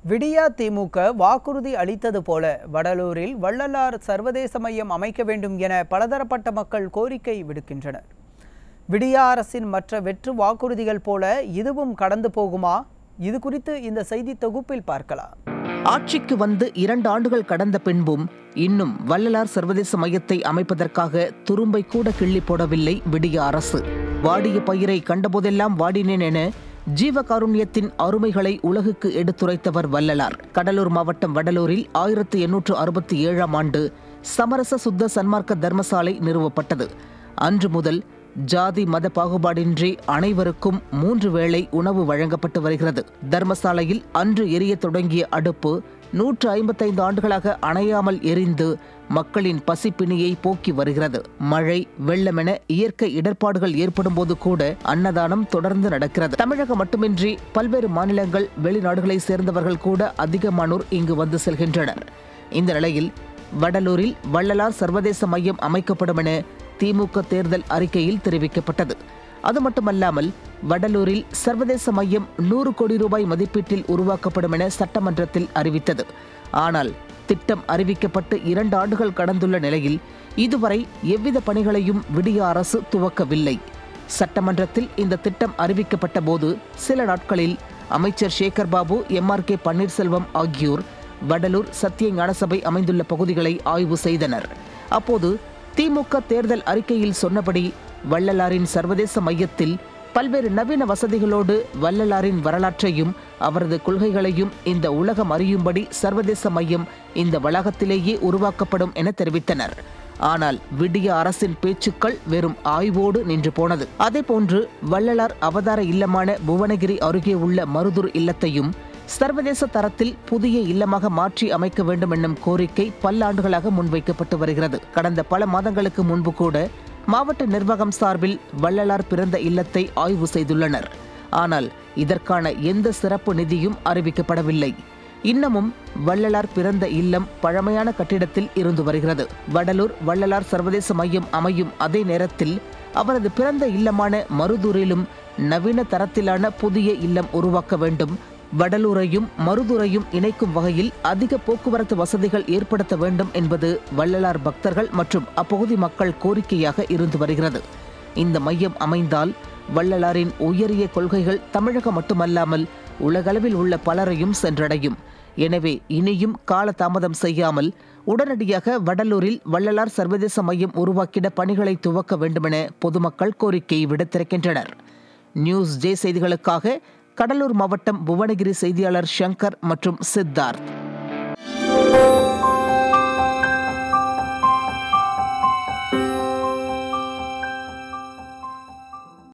விடியா திமுக வாக்குறுதி அளித்தது போல வடலூரில் வள்ளலார் சர்வதேச மையம் அமைக்க வேண்டும் என பலதரப்பட்ட மக்கள் கோரிக்கை விடுக்கின்றனர் விடியா அரசின் மற்ற வெற்று வாக்குறுதிகள் போல இதுவும் கடந்து போகுமா இது குறித்து இந்த செய்தி தொகுப்பில் பார்க்கலாம் ஆட்சிக்கு வந்து இரண்டு ஆண்டுகள் கடந்த பின்பும் இன்னும் வள்ளலார் சர்வதேச மையத்தை அமைப்பதற்காக துரும்பை கூட கிள்ளி போடவில்லை விடிய அரசு வாடிய பயிரை கண்டபோதெல்லாம் வாடினேன் என ஜீவகாருண்யத்தின் அருமைகளை உலகுக்கு எடுத்துரைத்தவர் வள்ளலார் கடலூர் மாவட்டம் வடலூரில் ஆயிரத்து எண்ணூற்று அறுபத்தி ஏழாம் ஆண்டு சமரச சுத்த சன்மார்க்க தர்மசாலை நிறுவப்பட்டது அன்று முதல் ஜாதி மத பாகுபாடின்றி அனைவருக்கும் மூன்று வேளை உணவு வழங்கப்பட்டு வருகிறது தர்மசாலையில் அன்று எரிய தொடங்கிய அடுப்பு நூற்று ஐம்பத்தைந்து ஆண்டுகளாக அணையாமல் எரிந்து மக்களின் பசிப்பிணியை போக்கி வருகிறது மழை வெள்ளமென இயற்கை இடர்பாடுகள் ஏற்படும் போது கூட அன்னதானம் தொடர்ந்து நடக்கிறது தமிழகம் மட்டுமின்றி பல்வேறு மாநிலங்கள் வெளிநாடுகளை சேர்ந்தவர்கள் கூட அதிகமானோர் இங்கு வந்து செல்கின்றனர் இந்த நிலையில் வடலூரில் வள்ளலார் சர்வதேச மையம் அமைக்கப்படும் என திமுக தேர்தல் அறிக்கையில் தெரிவிக்கப்பட்டது அது மட்டுமல்லாமல் வடலூரில் சர்வதேச மையம் நூறு கோடி ரூபாய் மதிப்பீட்டில் உருவாக்கப்படும் என சட்டமன்றத்தில் அறிவித்தது ஆனால் திட்டம் அறிவிக்கப்பட்டு இரண்டு ஆண்டுகள் கடந்துள்ள நிலையில் இதுவரை எவ்வித பணிகளையும் விடிய அரசு துவக்கவில்லை சட்டமன்றத்தில் இந்த திட்டம் அறிவிக்கப்பட்ட போது சில நாட்களில் அமைச்சர் Sekar Babu M R K Panneerselvam ஆகியோர் வடலூர் சத்திய ஞானசபை அமைந்துள்ள பகுதிகளை ஆய்வு செய்தனர் அப்போது திமுக தேர்தல் அறிக்கையில் சொன்னபடி வள்ளலாரின் சர்வதேச மையத்தில் பல்வேறு நவீன வசதிகளோடு வள்ளலாரின் வரலாற்றையும் அவரது கொள்கைகளையும் இந்த உலகம் அறியும்படி சர்வதேச மையம் இந்த வளாகத்திலேயே உருவாக்கப்படும் என தெரிவித்தனர் ஆனால் விடிய அரசின் பேச்சுக்கள் வெறும் ஆய்வோடு நின்று போனது அதேபோன்று வள்ளலார் அவதார இல்லமான புவனகிரி அருகே உள்ள மருதூர் இல்லத்தையும் சர்வதேச தரத்தில் புதிய இல்லமாக மாற்றி அமைக்க வேண்டும் என்னும் கோரிக்கை பல்லாண்டுகளாக முன்வைக்கப்பட்டு வருகிறது கடந்த பல மாதங்களுக்கு முன்பு கூட மாவட்ட நிர்வாகம் சார்பில் வள்ளலார் பிறந்த இல்லத்தை ஆய்வு செய்துள்ளனர் ஆனால் இதற்கான எந்த சிறப்பு நிதியும் அறிவிக்கப்படவில்லை இன்னமும் வள்ளலார் பிறந்த இல்லம் பழமையான கட்டிடத்தில் இருந்து வருகிறது வடலூர் வள்ளலார் சர்வதேச மையம் அமையும் அதே நேரத்தில் அவரது பிறந்த இல்லமான மருதூரிலும் நவீன தரத்திலான புதிய இல்லம் உருவாக்க வேண்டும் வடலூரையும் மருதுரையும் இணைக்கும் வகையில் அதிக போக்குவரத்து வசதிகள் ஏற்படுத்த வேண்டும் என்பது வள்ளலார் பக்தர்கள் மற்றும் அப்பகுதி மக்கள் கோரிக்கையாக இருந்து வருகிறது இந்த மையம் அமைந்தால் வள்ளலாரின் உயரிய கொள்கைகள் தமிழகம் மட்டுமல்லாமல் உலகளவில் உள்ள பலரையும் சென்றடையும் எனவே இனியும் கால தாமதம் செய்யாமல் உடனடியாக வடலூரில் வள்ளலார் சர்வதேச மையம் உருவாக்கிட பணிகளை துவக்க வேண்டுமென பொதுமக்கள் கோரிக்கை விடுத்திருக்கின்றனர் நியூஸ் ஜே செய்திகளுக்காக கடலூர் மாவட்டம் புவனகிரி செய்தியாளர் சங்கர் மற்றும் சித்தார்த்